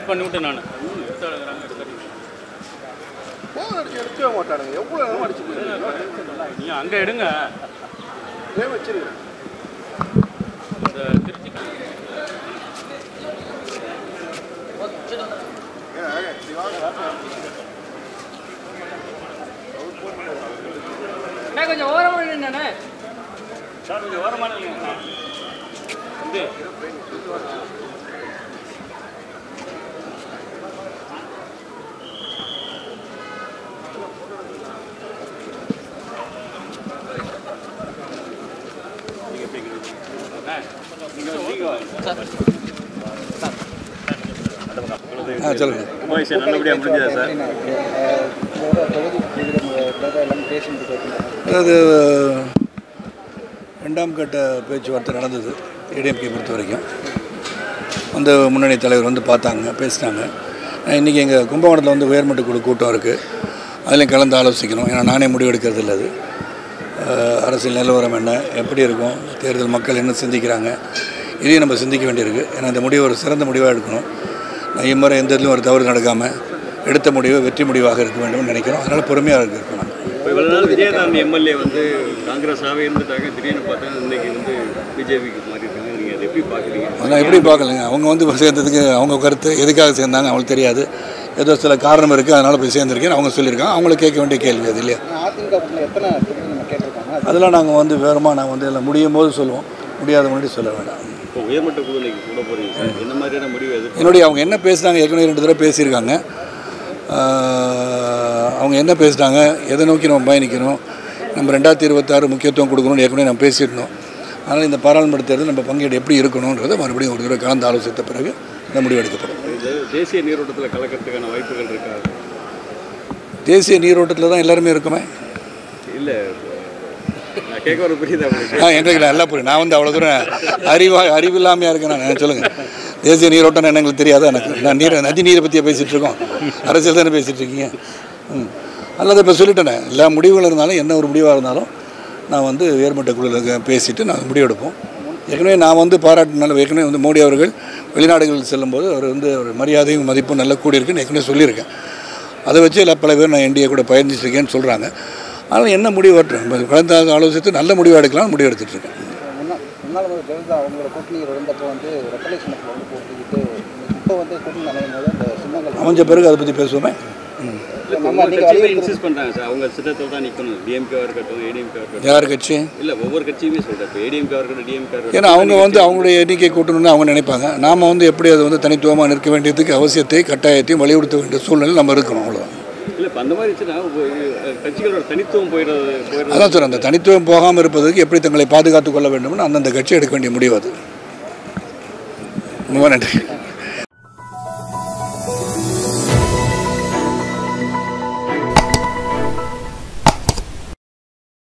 Cut பண்ணி விட்டேன் நான் எடுத்து அழகுறாங்க எடுத்து போன் அடிச்சு எடுக்கவே மாட்டானுங்க எவ்வளோ நேரம் அடிச்சு போயிருக்கீங்க நீ அங்கே எடுங்க இதே வச்சிருங்க இந்த திருச்சி ஏன், இப்படி வாங்க. கொஞ்சம் ஓரமாக நின்னே சார் கொஞ்சம் ஓரமான இல்லைங்க வந்து ஆ சொல்லுங்கள் உபயோகம் நல்லபடியாக முடிஞ்சதா சார் அதாவது ரெண்டாம் கட்ட பேச்சுவார்த்தை நடந்தது ஏடிஎம்கே பொறுத்த வரைக்கும் அந்த முன்னணி தலைவர் வந்து பார்த்தாங்க பேசினாங்க இன்றைக்கி எங்கள் கும்பகோணத்தில் வந்து உயர்மட்ட குழு கூட்டம் இருக்குது அதுலேயும் கலந்து ஆலோசிக்கணும் ஏன்னா நானே முடிவு எடுக்கிறது இல்லை அது அஹ், அரசியல் நிலவரம் என்ன எப்படி இருக்கும் தேர்தல் மக்கள் என்ன சிந்திக்கிறாங்க இதையும் நம்ம சிந்திக்க வேண்டியிருக்கு ஏன்னா இந்த முடிவு ஒரு சிறந்த முடிவாக எடுக்கணும் நான் இம்முறை எந்த இதுலையும் ஒரு தவறு நடக்காமல் எடுத்த முடிவு வெற்றி முடிவாக இருக்க வேண்டும்னு நினைக்கிறோம் அதனால் பொறுமையாக இருக்கணும் இப்போ இவ்வளோ நாள் விஜயகாந்த் எம்எல்ஏ வந்து காங்கிரஸாகவே இருந்துட்டாங்க திடீர்னு பார்த்தா இன்னைக்கு வந்து பிஜேபிக்கு மாறி இருக்காங்க நீங்கள் அதை எப்படி பார்க்குறீங்க அதெல்லாம் எப்படி பார்க்கலங்க அவங்க வந்து இப்ப சேர்ந்ததுக்கு அவங்க கருத்து எதுக்காக சேர்ந்தாங்க அவங்களுக்கு தெரியாது ஏதோ சில காரணம் இருக்குது அதனால் போய் சேர்ந்துருக்கேன்னு அவங்க சொல்லியிருக்காங்க அவங்கள கேட்க வேண்டிய கேள்வி அது இல்லையா அதிமுக எத்தனை தொகுதி நம்ம கேட்டிருக்காங்க அதெல்லாம் நாங்கள் வந்து விவரமாக நாங்கள் வந்து எல்லாம் முடியும் போது சொல்லுவோம் முடியாத முன்னாடி சொல்ல வேண்டாம் இப்போ உயர்மட்ட குழு இன்னைக்கு கூட போகிறீங்க சார் என்ன மாதிரியான முடிவு எதிர்ப்பு என்னுடைய அவங்க என்ன பேசுனாங்க ஏற்கனவே ரெண்டு தடவை பேசியிருக்காங்க ஆஹ், அவங்க என்ன பேசிட்டாங்க எதை நோக்கி நம்ம பயணிக்கணும் நம்ம ரெண்டாயிரத்தி இருபத்தாறு முக்கியத்துவம் கொடுக்கணும்னு ஏற்கனவே நம்ம பேசியிருந்தோம் அதனால் இந்த பாராளுமன்ற தேர்தல் நம்ம பங்கீடு எப்படி இருக்கணுன்றதை மறுபடியும் ஒரு தடவை கலந்து ஆலோசித்த பிறகு இந்த முடிவு எடுக்கப்படும் இது தேசிய நீரோட்டத்தில் கலக்கிறதுக்கான வாய்ப்புகள் இருக்கா தேசிய நீரோட்டத்தில் தான் எல்லாருமே இருக்குமே இல்லை நான் கேட்க வர புரியுதா உங்களுக்கு ஆ எங்களுக்கு நல்லா புரியும் நான் வந்து அவ்வளோ தூரம் அறிவா அறிவில்லாமையாக இருக்கேன் நான் சொல்லுங்கள் தேசிய நீரோட்டம் எங்களுக்கு தெரியாதா எனக்கு நான் நீர் நதி நீரை பற்றியே பேசிகிட்டு இருக்கோம் அரசியல் தானே பேசிகிட்டு இருக்கீங்க ம் அல்லது இப்போ சொல்லிட்டேனே எல்லா முடிவுகள் இருந்தாலும் என்ன ஒரு முடிவாக இருந்தாலும் நான் வந்து உயர்மட்ட குழுவில் பேசிட்டு நான் முடிவெடுப்போம் ஏற்கனவே நான் வந்து பாராட்டினால ஏற்கனவே வந்து மோடி அவர்கள் வெளிநாடுகள் செல்லும்போது அவர் வந்து ஒரு மரியாதையும் மதிப்பும் நல்லா கூடியிருக்குன்னு ஏற்கனவே சொல்லியிருக்கேன் அதை வச்சு எல்லா பல பேர் நான் என்டிஏ கூட பயணிச்சிருக்கேன்னு சொல்கிறாங்க ஆனால் என்ன முடிவு வரட்டும் இப்ப கலந்து ஆலோசித்து நல்ல முடிவு எடுக்கலாம் முடிவு எடுத்துட்டு இருக்கேன் முன்னாள் முன்னாள் முதல்வர் ஜெயலலிதா அவங்களோட கூட்டணியில் இருந்தப்போ வந்து ரெட்டலை சின்னத்தில் வந்து போட்டிக்கிட்டு இப்போ வந்து கூட்டணி அமையும் போது அந்த சின்னங்கள் அமைஞ்ச பிறகு அதை பற்றி பேசுவோமே ம். நம்ம நம்ம நீங்கள் கட்சியுமே வலியுறுத்தி இன்சிஸ்ட் பண்ணுறாங்க சார் அவங்க சின்னத்தில் தான் நிற்கணும் டிஎம்கேவாக இருக்கட்டும் ஏடிஎம்கே இருக்கட்டும் யார் கட்சி இல்லை ஒவ்வொரு கட்சியுமே சொல்கிறேன் இப்போ ஏடிஎம்கே இருக்கட்டும் டிஎம்கே இருக்கட்டும் ஏன்னா அவங்க வந்து அவங்களுடைய எண்ணிக்கை கூட்டணும்னு அவங்க நினைப்பாங்க நாம் வந்து எப்படி அது வந்து தனித்துவமாக நிற்க வேண்டியதுக்கு அவசியத்தை கட்டாயத்தையும் வலியுறுத்த வேண்டிய சூழ்நிலை நம்ம இருக்கணும் அவ்வளோதான் இல்லை இப்போ அந்த மாதிரி இருந்துச்சுன்னா ஒ- கட்சிகளோட தனித்துவம் போயிடுறது போயிடுறது அதான் சார் அந்த தனித்துவம் போகாமல் இருப்பதற்கு எப்படி தங்களை பாதுகாத்துக் கொள்ள வேண்டும்னு அந்தந்த கட்சி எடுக்க வேண்டிய முடிவு அது ரொம்ப நன்றி